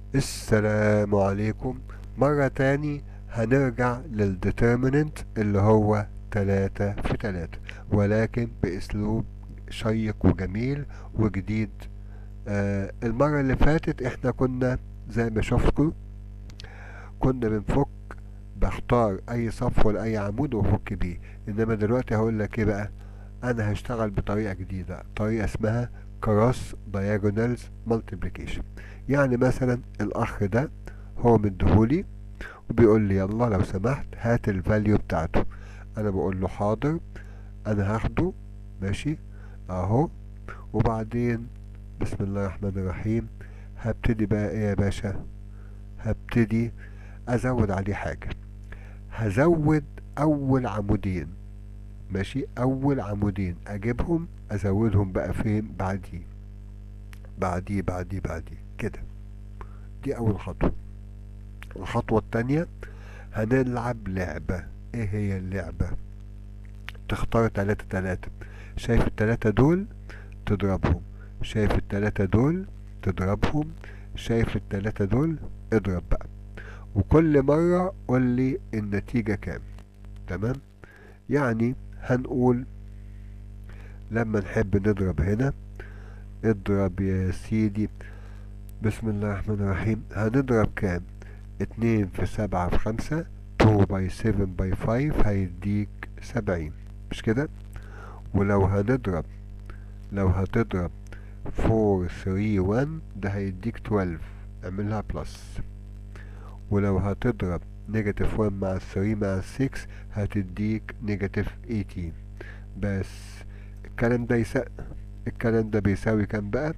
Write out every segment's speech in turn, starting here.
السلام عليكم مرة تاني هنرجع للديترميننت اللي هو تلاتة في تلاتة ولكن بأسلوب شيق وجميل وجديد آه المرة اللي فاتت احنا كنا زي ما شفتوا كنا بنفك بختار اي صف ولا اي عمود وافك بيه انما دلوقتي هقول لك ايه بقى انا هشتغل بطريقة جديدة طريقة اسمها كروس diagonals multiplication يعني مثلا الاخ ده هو مديهولي وبيقول لي يلا لو سمحت هات الفاليو بتاعته انا بقول له حاضر انا هاخده ماشي اهو وبعدين بسم الله الرحمن الرحيم هبتدي بقى ايه يا باشا هبتدي ازود عليه حاجة هزود اول عمودين ماشي اول عمودين اجيبهم ازودهم بقى فين بعديه بعديه بعديه بعديه كده دي اول خطوة الخطوة التانية هنلعب لعبة ايه هي اللعبة تختار تلاتة تلاتة شايف التلاتة دول تضربهم شايف التلاتة دول تضربهم شايف التلاتة دول اضرب بقى وكل مرة قول لي النتيجة كام تمام يعني هنقول لما نحب نضرب هنا اضرب يا سيدي بسم الله الرحمن الرحيم هنضرب كام اتنين في سبعة في خمسة تو باي سيفن باي فايف هيديك سبعين مش كده ولو هنضرب لو هتضرب فور ثري وان ده هيديك تويلف اعملها بلس ولو هتضرب نيجاتيف 1 مع 3 مع 6 هتديك نيجاتيف 18 بس الكلام ده يسا الكلام ده بيساوي كام بقى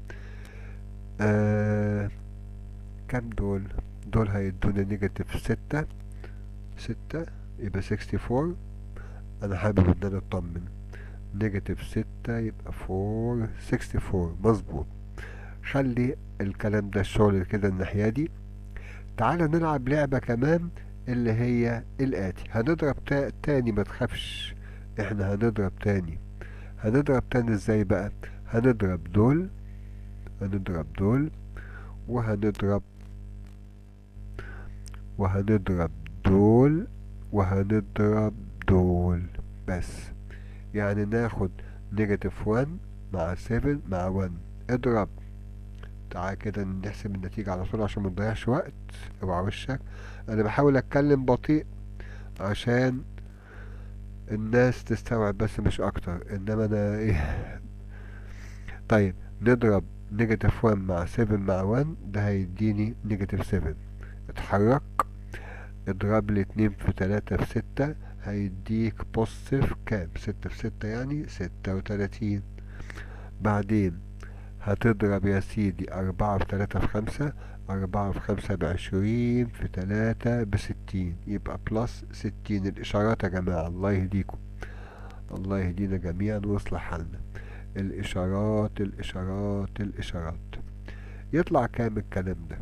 آه كام دول دول هيدونا نيجاتيف 6 6 يبقى 64 انا حابب ان انا اطمن نيجاتيف 6 يبقى 4 64 مظبوط خلي الكلام ده الشغل كده الناحية دي تعالى نلعب لعبة كمان اللي هي الآتي هنضرب تا تاني ما تخافش احنا هنضرب تاني هنضرب تاني ازاي بقى هنضرب دول هنضرب دول وهنضرب وهنضرب دول وهنضرب دول بس يعني ناخد نيجاتيف 1 مع 7 مع 1 اضرب تعال كده نحسب النتيجة على طول عشان منضيعش وقت اوعى وشك انا بحاول اتكلم بطيء عشان الناس تستوعب بس مش اكتر انما انا ايه طيب نضرب نيجاتيف 1 مع 7 مع 1 ده هيديني نيجاتيف 7 اتحرك اضرب لي 2 في 3 في 6 هيديك بوزيتيف كام 6 في 6 يعني 36 بعدين هتضرب يا سيدي أربعة في تلاتة في خمسة أربعة في خمسة بعشرين في تلاتة بستين يبقى بلس ستين الإشارات يا جماعة الله يهديكم الله يهدينا جميعا ويصلح حالنا الإشارات الإشارات الإشارات يطلع كام الكلام ده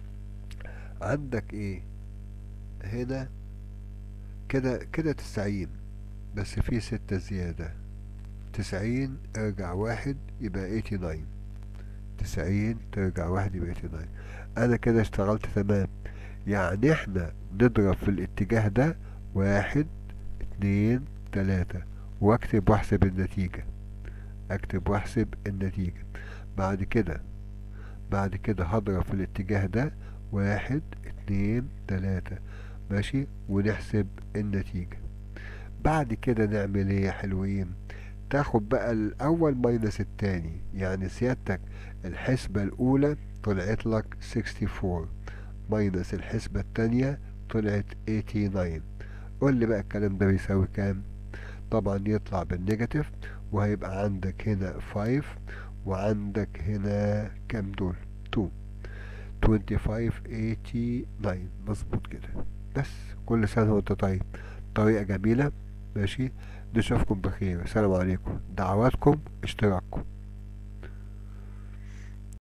عندك إيه هنا كده كده تسعين بس في ستة زيادة تسعين ارجع واحد يبقى ايتي ناين تسعين ترجع واحد يبقى ايتي ناين انا كده اشتغلت تمام يعني احنا نضرب في الاتجاه ده واحد اتنين تلاتة واكتب واحسب النتيجة اكتب واحسب النتيجة بعد كده بعد كده هضرب في الاتجاه ده واحد اتنين تلاتة ماشي ونحسب النتيجة بعد كده نعمل ايه يا حلوين تاخد بقى الاول ماينس التاني يعني سيادتك الحسبة الاولى طلعت لك 64 ماينس الحسبة التانية طلعت 89 قول لي بقى الكلام ده بيساوي كام طبعا يطلع بالنيجاتيف وهيبقى عندك هنا 5 وعندك هنا كام دول 2 25 89 مظبوط كده بس كل سنة وانت طيب طريقة جميلة ماشي نشوفكم بخير السلام عليكم دعواتكم اشتراككم